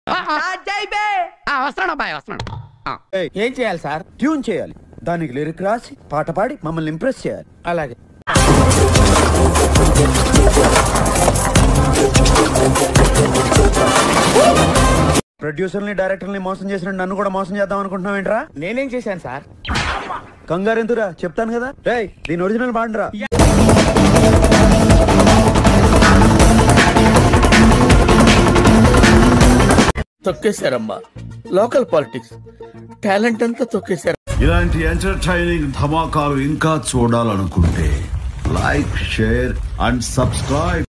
వస్తున్నాడు అబ్బాయి వస్తున్నాడు ఆ. ఏం చేయాలి సార్ ట్యూన్ చేయాలి దానికి లిరిక్ రాసి పాట పాడి మమ్మల్ని ఇంప్రెస్ చేయాలి అలాగే ప్రొడ్యూసర్ని డైరెక్టర్ని మోసం చేసిన నన్ను కూడా మోసం చేద్దాం అనుకుంటున్నావు ఏంట్రా నేనేం చేశాను సార్ కంగారు ఎందుకురా చెప్తాను కదా రేయ్ దీని ఒరిజినల్ పాడరా తొక్కేశారమ్మా లోకల్ పాలిటిక్స్ టాలెంట్ అంతా తొక్కేశారు ఇలాంటి ఎంటర్టైనింగ్ ధమాకాలు ఇంకా చూడాలనుకుంటే లైక్ షేర్ అండ్ సబ్స్క్రైబ్